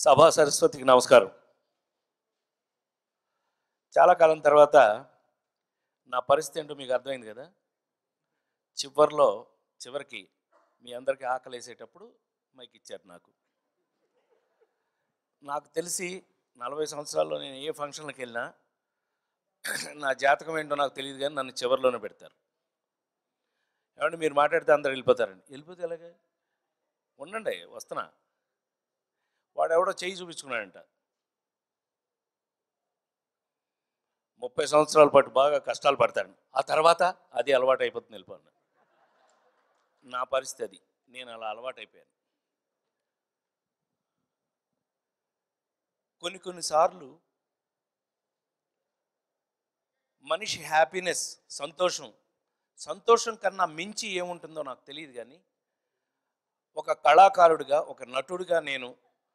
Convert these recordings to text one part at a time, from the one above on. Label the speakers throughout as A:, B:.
A: సభా సరస్వతికి నమస్కారం చాలా కాలం తర్వాత నా పరిస్థితి ఏంటో మీకు అర్థమైంది కదా చివరిలో చివరికి మీ అందరికీ ఆకలి వేసేటప్పుడు మైక్ ఇచ్చారు నాకు నాకు తెలిసి నలభై సంవత్సరాల్లో నేను ఏ ఫంక్షన్కి వెళ్ళినా నా జాతకం ఏంటో నాకు తెలియదు కానీ నన్ను చివరిలోనే పెడతారు ఏమంటే మీరు మాట్లాడితే అందరు వెళ్ళిపోతారండి వెళ్ళిపోతే ఎలాగే ఉండండి వస్తున్నా వాడు ఎవడో చేయి చూపించుకున్నాడంట ముప్పై సంవత్సరాల పాటు బాగా కష్టాలు పడతాడు ఆ తర్వాత అది అలవాటు అయిపోతుంది వెళ్ళిపోను నా పరిస్థితి అది నేను అలా అలవాటు అయిపోయాను కొన్ని కొన్నిసార్లు మనిషి హ్యాపీనెస్ సంతోషం సంతోషం కన్నా మించి ఏముంటుందో నాకు తెలియదు కానీ ఒక కళాకారుడిగా ఒక నటుడిగా నేను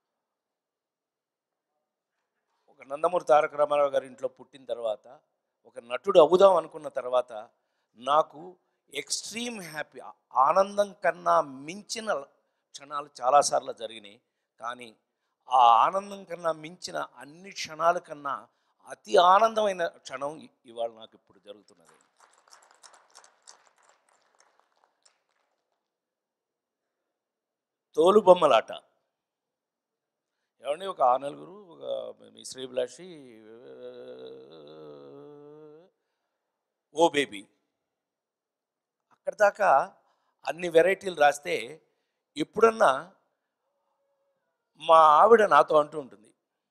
A: ఒక నందమూరి తారక రామారావు గారి ఇంట్లో పుట్టిన తర్వాత ఒక నటుడు అవుదాం అనుకున్న తర్వాత నాకు ఎక్స్ట్రీమ్ హ్యాపీ ఆనందం కన్నా మించిన క్షణాలు చాలాసార్లు జరిగినాయి కానీ ఆ ఆనందం కన్నా మించిన అన్ని క్షణాల కన్నా అతి ఆనందమైన క్షణం ఇ- ఇవాళ నాకు ఇప్పుడు జరుగుతున్నది తోలుబొమ్మలాట ఏమండి ఒక ఆ నలుగురు ఒక మీ శ్రీభిలాషి ఓ బేబీ అక్కడ దాకా అన్ని వెరైటీలు రాస్తే ఎప్పుడన్నా మా ఆవిడ నాతో అంటూ ఉంటుంది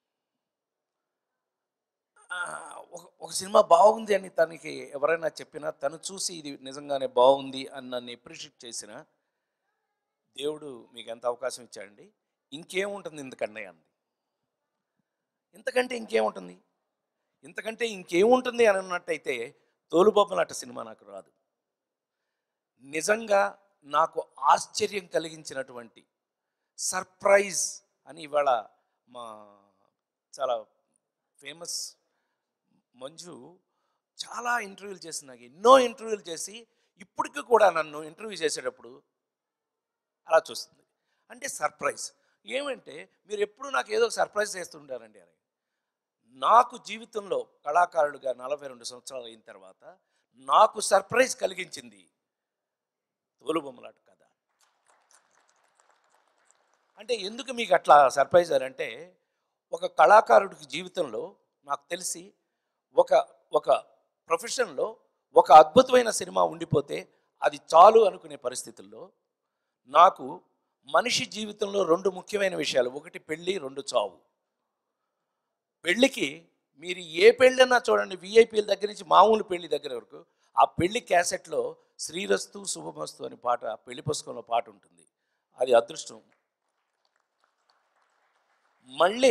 A: "ఆ, ఒక ఒక సినిమా బాగుంది అని తనకి ఎవరైనా చెప్పినా తను చూసి ఇది నిజంగానే బాగుంది అని నన్ను ఎప్రిషియేట్ చేసిన దేవుడు మీకు ఎంత అవకాశం ఇచ్చాడండి ఇంకేముంటుంది ఇంతకంటే అంది ఇంతకంటే ఇంకేముంటుంది ఇంతకంటే ఇంకేముంటుంది అని అన్నట్టయితే తోలుబొమ్మలాట సినిమా నాకు రాదు నిజంగా నాకు ఆశ్చర్యం కలిగించినటువంటి సర్ప్రైజ్ అని ఇవాళ మా చాలా ఫేమస్ మంజు చాలా ఇంటర్వ్యూలు చేసి నాకు ఎన్నో ఇంటర్వ్యూలు చేసి ఇప్పటికి కూడా నన్ను ఇంటర్వ్యూ చేసేటప్పుడు అలా చూస్తుంది అంటే సర్ప్రైజ్ ఏమంటే మీరు ఎప్పుడు నాకు ఏదో ఒక సర్ప్రైజ్ చేస్తుంటారండి అని నాకు జీవితంలో కళాకారుడిగా నలభై రెండు సంవత్సరాలు అయిన తర్వాత నాకు సర్ప్రైజ్ కలిగించింది తోలుబొమ్మలాట కథ అంటే ఎందుకు మీకు అట్లా సర్ప్రైజ్ అని అంటే ఒక కళాకారుడికి జీవితంలో నాకు తెలిసి ఒక ఒక ప్రొఫెషన్లో ఒక అద్భుతమైన సినిమా ఉండిపోతే అది చాలు అనుకునే పరిస్థితుల్లో నాకు మనిషి జీవితంలో రెండు ముఖ్యమైన విషయాలు ఒకటి పెళ్ళి రెండు చావు పెళ్ళికి మీరు ఏ పెళ్ళైనా చూడండి విఐపీల దగ్గర నుంచి మామూలు పెళ్లి దగ్గర వరకు ఆ పెళ్లి క్యాసెట్లో శ్రీరస్తు శుభమస్తు అని పాట పెళ్లి పుస్తకంలో పాట ఉంటుంది అది అదృష్టం మళ్ళీ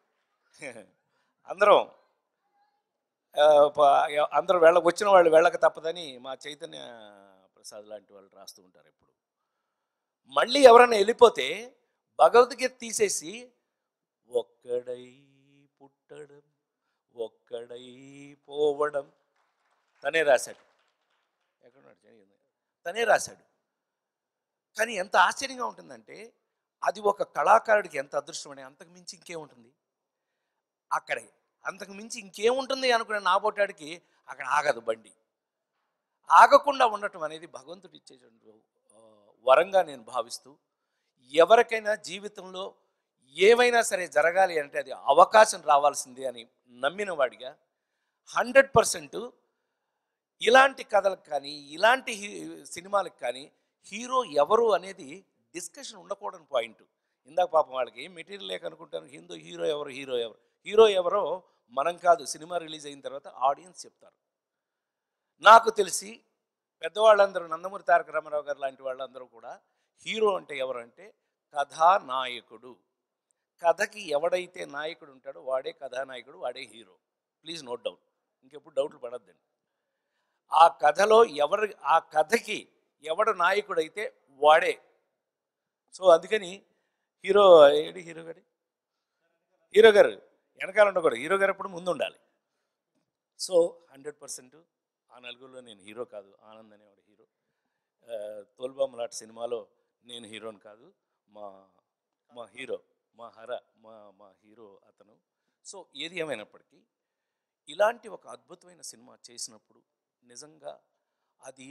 A: అందరం ఆ, ప- అందరూ వెళ్ళ వచ్చిన వాళ్ళు వెళ్ళక తప్పదని మా చైతన్య ప్రసాద్ లాంటి వాళ్ళు రాస్తూ ఉంటారు ఎప్పుడు మళ్ళీ ఎవరైనా వెళ్ళిపోతే భగవద్గీత తీసేసి ఒక్కడై పుట్టడం ఒక్కడై పోవడం తనే రాశాడు ఎక్కడున్నాడు తెలియదు. తనే రాశాడు కానీ ఎంత ఆశ్చర్యంగా ఉంటుందంటే అది ఒక కళాకారుడికి ఎంత అదృష్టం అని అంతకు మించి ఇంకేముంటుంది అక్కడే అంతకు మించి ఇంకేముంటుంది అనుకునే నాబోటాడికి అక్కడ ఆగదు బండి ఆగకుండా ఉండటం అనేది భగవంతుడు ఇచ్చేటువంటి ఆ, వరంగా నేను భావిస్తూ ఎవరికైనా జీవితంలో ఏమైనా సరే జరగాలి అంటే అది అవకాశం రావాల్సిందే అని నమ్మిన వాడిగా హండ్రెడ్ పర్సెంట్ ఇలాంటి కథలకు కానీ ఇలాంటి హీ సినిమాలకు కానీ హీరో ఎవరు అనేది డిస్కషన్ ఉండకూడని పాయింట్ ఇందాక పాపం వాళ్ళకి ఏం మెటీరియల్ లేక అనుకుంటాను హిందూ హీరో ఎవరు హీరో ఎవరు హీరో ఎవరో మనం కాదు సినిమా రిలీజ్ అయిన తర్వాత ఆడియన్స్ చెప్తారు నాకు తెలిసి పెద్దవాళ్ళందరూ నందమూరి తారక రామారావు గారు లాంటి వాళ్ళందరూ కూడా హీరో అంటే ఎవరు అంటే కథానాయకుడు కథకి ఎవడైతే నాయకుడు ఉంటాడో వాడే కథానాయకుడు వాడే హీరో ప్లీజ్ నోట్ డౌన్ ఇంకెప్పుడు డౌట్లు పడద్దండి ఆ కథలో ఎవరు ఆ కథకి ఎవడు నాయకుడైతే వాడే సో అందుకని హీరో ఏడి హీరో గారి హీరో గారు వెనకాల ఉండకూడదు హీరో గారు ఎప్పుడు ముందు ఉండాలి సో హండ్రెడ్ పర్సెంట్ ఆ నలుగురిలో నేను హీరో కాదు ఆనంద్ అనేవాడు హీరో తోల్బామ్ లాంటి సినిమాలో నేను హీరోని కాదు మా మా హీరో మా హర మా మా హీరో అతను సో ఏది ఏమైనప్పటికీ ఇలాంటి ఒక అద్భుతమైన సినిమా చేసినప్పుడు నిజంగా అది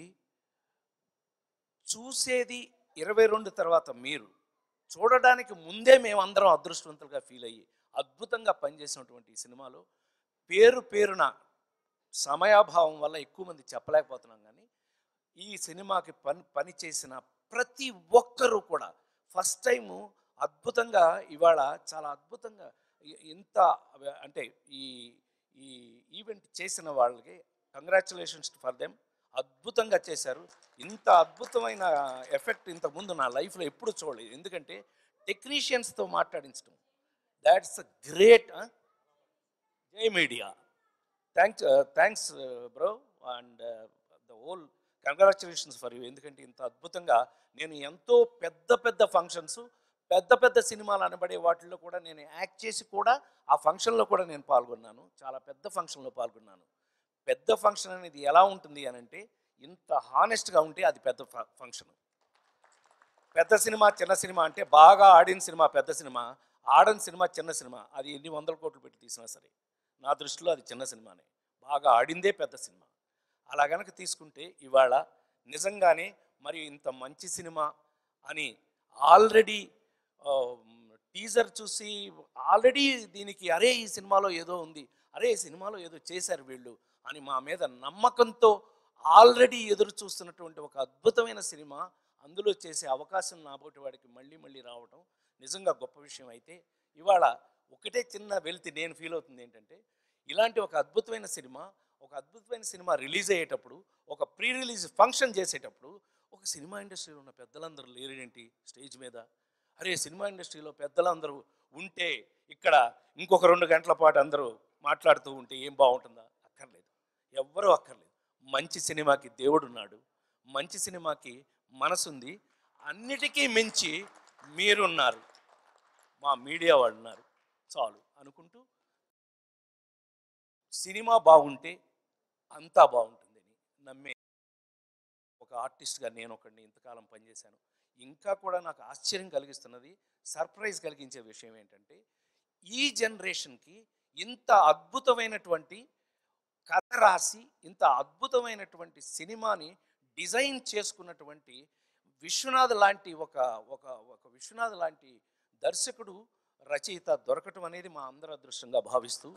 A: చూసేది ఇరవై రెండు తర్వాత మీరు చూడడానికి ముందే మేమందరం అదృష్టవంతులుగా ఫీల్ అయ్యి అద్భుతంగా పనిచేసినటువంటి ఈ సినిమాలో పేరు పేరున సమయాభావం వల్ల ఎక్కువ మంది చెప్పలేకపోతున్నాం కానీ ఈ సినిమాకి పని పని చేసిన ప్రతి ఒక్కరూ కూడా ఫస్ట్ టైము అద్భుతంగా ఇవాళ చాలా అద్భుతంగా ఇ- ఇంత అంటే ఈ ఈ ఈవెంట్ చేసిన వాళ్ళకి కంగ్రాచులేషన్స్ ఫర్ దెమ్ అద్భుతంగా చేశారు ఇంత అద్భుతమైన ఎఫెక్ట్ ఇంతకుముందు నా లైఫ్లో ఎప్పుడు చూడలేదు ఎందుకంటే టెక్నీషియన్స్తో మాట్లాడించడం that's a great Jai media thanks thanks bro and the whole congratulations for you ఎందుకంటే ఇంత అద్భుతంగా నేను ఎంతో పెద్ద పెద్ద ఫంక్షన్స్ పెద్ద పెద్ద సినిమాలు అనబడే వాటిల్లో కూడా నేను యాక్ట్ చేసి కూడా ఆ ఫంక్షన్లో కూడా నేను పాల్గొన్నాను చాలా పెద్ద ఫంక్షన్లో పాల్గొన్నాను పెద్ద ఫంక్షన్ అనేది ఎలా ఉంటుంది అని అంటే ఇంత హానెస్ట్గా ఉంటే అది పెద్ద ఫంక్షన్ పెద్ద సినిమా చిన్న సినిమా అంటే బాగా ఆడిన సినిమా పెద్ద సినిమా ఆడని సినిమా చిన్న సినిమా అది ఎన్ని వందల కోట్లు పెట్టి తీసినా సరే నా దృష్టిలో అది చిన్న సినిమానే బాగా ఆడిందే పెద్ద సినిమా అలా గనక తీసుకుంటే ఇవాళ నిజంగానే మరి ఇంత మంచి సినిమా అని ఆల్రెడీ టీజర్ చూసి ఆల్రెడీ దీనికి అరే ఈ సినిమాలో ఏదో ఉంది అరే ఈ సినిమాలో ఏదో చేశారు వీళ్ళు అని మా మీద నమ్మకంతో ఆల్రెడీ ఎదురు చూస్తున్నటువంటి ఒక అద్భుతమైన సినిమా అందులో చేసే అవకాశం నాబోటి వాడికి మళ్ళీ మళ్ళీ రావడం నిజంగా గొప్ప విషయం అయితే ఇవాళ ఒకటే చిన్న వెళ్తి నేను ఫీల్ అవుతుంది ఏంటంటే ఇలాంటి ఒక అద్భుతమైన సినిమా ఒక అద్భుతమైన సినిమా రిలీజ్ అయ్యేటప్పుడు ఒక ప్రీ రిలీజ్ ఫంక్షన్ చేసేటప్పుడు ఒక సినిమా ఇండస్ట్రీలో ఉన్న పెద్దలందరూ లేరేంటి స్టేజ్ మీద అరే సినిమా ఇండస్ట్రీలో పెద్దలందరూ ఉంటే ఇక్కడ ఇంకొక రెండు గంటల పాటు అందరూ మాట్లాడుతూ ఉంటే ఏం బాగుంటుందా అక్కర్లేదు ఎవ్వరూ అక్కర్లేదు మంచి సినిమాకి దేవుడున్నాడు మంచి సినిమాకి మనసుంది అన్నిటికీ మించి మీరున్నారు మా మీడియా వాళ్ళు ఉన్నారు చాలు అనుకుంటూ సినిమా బాగుంటే అంతా బాగుంటుందని నమ్మే ఒక ఆర్టిస్ట్గా నేను ఒకడిని ఇంతకాలం పనిచేశాను ఇంకా కూడా నాకు ఆశ్చర్యం కలిగిస్తున్నది సర్ప్రైజ్ కలిగించే విషయం ఏంటంటే ఈ జనరేషన్కి ఇంత అద్భుతమైనటువంటి కథ రాసి ఇంత అద్భుతమైనటువంటి సినిమాని డిజైన్ చేసుకున్నటువంటి విశ్వనాథ్ లాంటి ఒక ఒక ఒక విశ్వనాథ్ లాంటి దర్శకుడు రచయిత దొరకటం అనేది మా అందరి అదృష్టంగా భావిస్తూ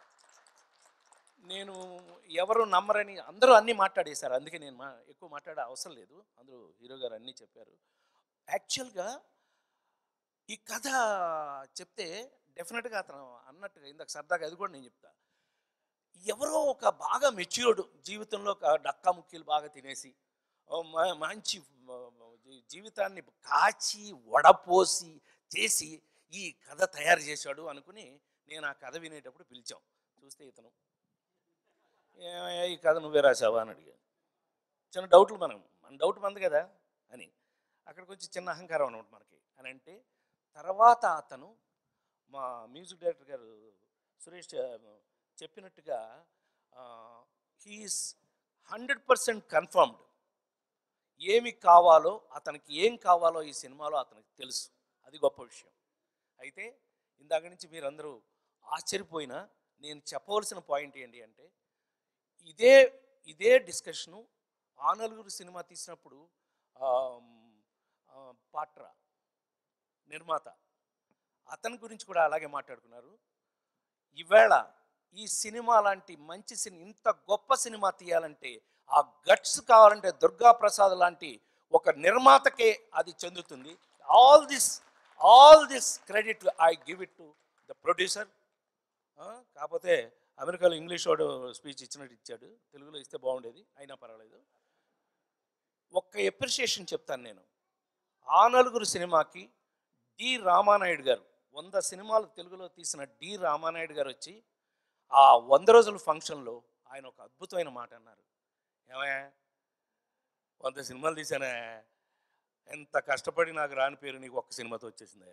A: నేను ఎవరు నమ్మరని అందరూ అన్నీ మాట్లాడేశారు అందుకే నేను మా ఎక్కువ మాట్లాడే అవసరం లేదు అందరూ హీరో గారు అన్నీ చెప్పారు యాక్చువల్గా ఈ కథ చెప్తే డెఫినెట్గా అతను అన్నట్టుగా ఇందాక సరదాగా అది కూడా నేను చెప్తా ఎవరో ఒక బాగా మెచ్యూర్డ్ జీవితంలో ఒక డక్కా ముక్కీలు బాగా తినేసి ఓ మ- మంచి మ- జీ- జీవితాన్ని కాచి వడపోసి చేసి ఈ కథ తయారు చేశాడు అనుకుని నేను ఆ కథ వినేటప్పుడు పిలిచాం చూస్తే ఇతను "ఏమయ్యా, ఈ కథ నువ్వే రాసావా అని అడిగాను చిన్న డౌట్లు మనం మన డౌట్ మంది కదా అని అక్కడ కొంచెం చిన్న అహంకారం అనమాట మనకి అని అంటే తర్వాత అతను మా మ్యూజిక్ డైరెక్టర్ గారు సురేష్ చ- చెప్పినట్టుగా హీఈస్ హండ్రెడ్ పర్సెంట్ కన్ఫర్మ్డ్ ఏమి కావాలో అతనికి ఏం కావాలో ఈ సినిమాలో అతనికి తెలుసు అది గొప్ప విషయం అయితే ఇందాక నుంచి మీరందరూ ఆశ్చర్యపోయినా నేను చెప్పవలసిన పాయింట్ ఏంటి అంటే ఇదే ఇదే డిస్కషను ఆ నలుగురు సినిమా తీసినప్పుడు ఆమ్, ఆ, పాట్రా నిర్మాత అతని గురించి కూడా అలాగే మాట్లాడుకున్నారు ఈవేళ ఈ సినిమా లాంటి మంచి సినిమా ఇంత గొప్ప సినిమా తీయాలంటే ఆ గట్స్ కావాలంటే దుర్గా ప్రసాద్ లాంటి ఒక నిర్మాతకే అది చెందుతుంది all this all this credit I give it to the producer కాకపోతే అమెరికాలో ఇంగ్లీష్ వాడు స్పీచ్ ఇచ్చినట్టు ఇచ్చాడు తెలుగులో ఇస్తే బాగుండేది అయినా పర్వాలేదు ఒక్క ఎప్రిషియేషన్ చెప్తాను నేను ఆ నలుగురు సినిమాకి డి రామానాయుడు గారు వంద సినిమాలు తెలుగులో తీసిన డి రామానాయుడు గారు వచ్చి ఆ వంద రోజుల ఫంక్షన్లో ఆయన ఒక అద్భుతమైన మాట అన్నారు ఏమయ్యా వంద సినిమాలు తీసానే ఎంత కష్టపడి నాకు రాని పేరు నీకు ఒక్క సినిమాతో వచ్చేసిందే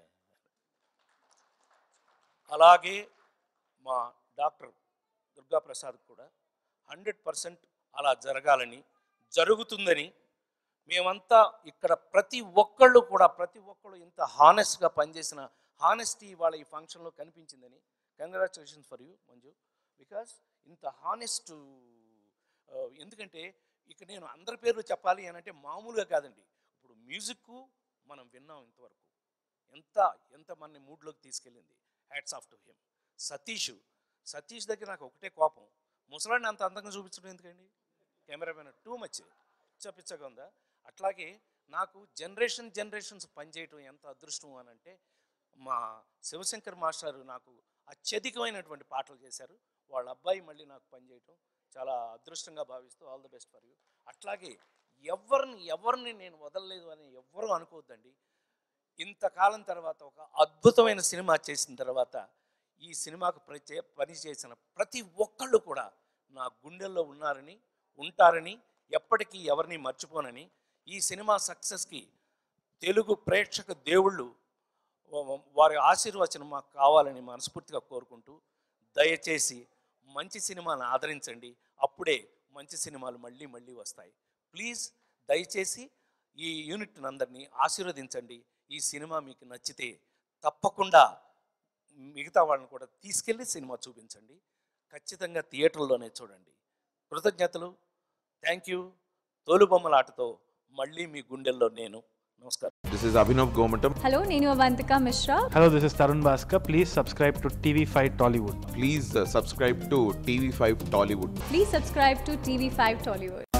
A: అలాగే మా డాక్టర్ దుర్గా ప్రసాద్ కూడా హండ్రెడ్ పర్సెంట్ అలా జరగాలని జరుగుతుందని మేమంతా ఇక్కడ ప్రతి ఒక్కళ్ళు కూడా ప్రతి ఒక్కళ్ళు ఇంత హానెస్ట్గా పనిచేసిన హానెస్టీ వాళ్ళ ఈ ఫంక్షన్లో కనిపించిందని congratulations for you Manju because ఇంత హానెస్ట్ ఎందుకంటే ఇక నేను అందరి పేర్లు చెప్పాలి అని అంటే మామూలుగా కాదండి ఇప్పుడు మ్యూజిక్ మనం విన్నాం ఇంతవరకు ఎంత ఎంత మన మూడ్లోకి తీసుకెళ్ళింది hats off to him Satish Satish దగ్గర నాకు ఒకటే కోపం ముసలాడిని అంత అందంగా చూపించడం ఎందుకండి కెమెరామెన్ టూ మచ్ పిచ్చగా ఉందా అట్లాగే నాకు జనరేషన్ జనరేషన్స్ పనిచేయటం ఎంత అదృష్టం అని అంటే మా శివశంకర్ మాస్టర్ నాకు అత్యధికమైనటువంటి పాటలు చేశారు వాళ్ళ అబ్బాయి మళ్ళీ నాకు పనిచేయటం చాలా అదృష్టంగా భావిస్తూ all the best for you అట్లాగే ఎవరిని ఎవరిని నేను వదలలేదు అని ఎవ్వరూ అనుకోవద్దండి ఇంతకాలం తర్వాత ఒక అద్భుతమైన సినిమా చేసిన తర్వాత ఈ సినిమాకు ప్రచే పని చేసిన ప్రతి ఒక్కళ్ళు కూడా నా గుండెల్లో ఉన్నారని ఉంటారని ఎప్పటికీ ఎవరిని మర్చిపోనని ఈ సినిమా సక్సెస్కి తెలుగు ప్రేక్షక దేవుళ్ళు వా- వారి ఆశీర్వచనం మాకు కావాలని మనస్ఫూర్తిగా కోరుకుంటూ దయచేసి మంచి సినిమాను ఆదరించండి అప్పుడే మంచి సినిమాలు మళ్ళీ మళ్ళీ వస్తాయి ప్లీజ్ దయచేసి ఈ యూనిట్ని అందరినీ ఆశీర్వదించండి ఈ సినిమా మీకు నచ్చితే తప్పకుండా మిగతా వాళ్ళని కూడా తీసుకెళ్ళి సినిమా చూపించండి ఖచ్చితంగా థియేటర్లోనే చూడండి కృతజ్ఞతలు థ్యాంక్ యూ తోలుబొమ్మలాటతో మళ్ళీ మీ గుండెల్లో నేను నమస్కారం
B: This is Abhinav Gomatam.
C: Hello నేను Avantika Mishra
D: Hello, this is Tarun Bhaskar. Please subscribe to TV5 Tollywood.
B: Please uh, subscribe to TV5 Tollywood.
C: Please subscribe to TV five Tollywood